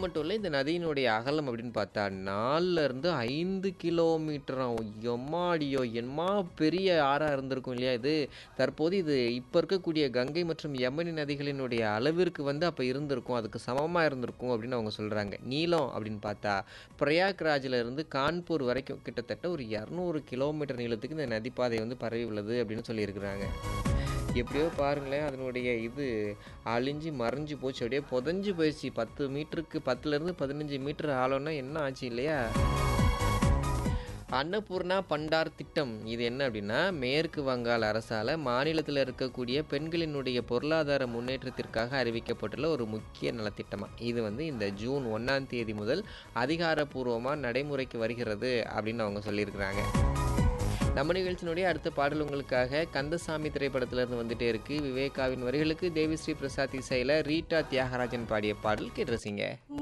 மட்டும் இல்லை இந்த நதியினுடைய அகலம் அப்படின்னு பார்த்தா நாலுல இருந்து ஐந்து கிலோமீட்டராம் எம்மாடியோ எம்மா பெரிய ஆறாக இருந்திருக்கும் இல்லையா இது தற்போது இது இப்போ இருக்கக்கூடிய கங்கை மற்றும் யமுனை நதிகளினுடைய அளவிற்கு வந்து அப்போ இருந்திருக்கும் அதுக்கு சமமாக இருந்திருக்கும் அப்படின்னு அவங்க சொல்கிறாங்க நீளம் அப்படின்னு பார்த்தா பிரயாக்ராஜில் இருந்து கான்பூர் வரைக்கும் கிட்டத்தட்ட ஒரு இரநூறு கிலோமீட்டர் நீளத்துக்கு இந்த நதிப்பாதை வந்து பரவி உள்ளது அப்படின்னு சொல்லியிருக்கிறாங்க எப்படியோ பாருங்களேன் அதனுடைய இது அழிஞ்சு மறைஞ்சு போச்சு அப்படியே புதஞ்சு போயிடுச்சு பத்து மீட்டருக்கு பத்துலேருந்து பதினஞ்சு மீட்டர் ஆழம்னா என்ன ஆச்சு இல்லையா அன்னபூர்ணா பண்டார் திட்டம் இது என்ன அப்படின்னா மேற்கு வங்காள அரசால் மாநிலத்தில் இருக்கக்கூடிய பெண்களினுடைய பொருளாதார முன்னேற்றத்திற்காக அறிவிக்கப்பட்டுள்ள ஒரு முக்கிய நலத்திட்டமாக இது வந்து இந்த ஜூன் ஒன்றாம் தேதி முதல் அதிகாரப்பூர்வமாக நடைமுறைக்கு வருகிறது அப்படின்னு அவங்க சொல்லியிருக்கிறாங்க நம்ம நிகழ்ச்சியினுடைய அடுத்த பாடல் உங்களுக்காக கந்தசாமி திரைப்படத்திலிருந்து வந்துட்டே இருக்கு விவேகாவின் வரிகளுக்கு தேவிஸ்ரீ பிரசாத் இசையில் ரீட்டா தியாகராஜன் பாடிய பாடல் கேட்டுருசிங்க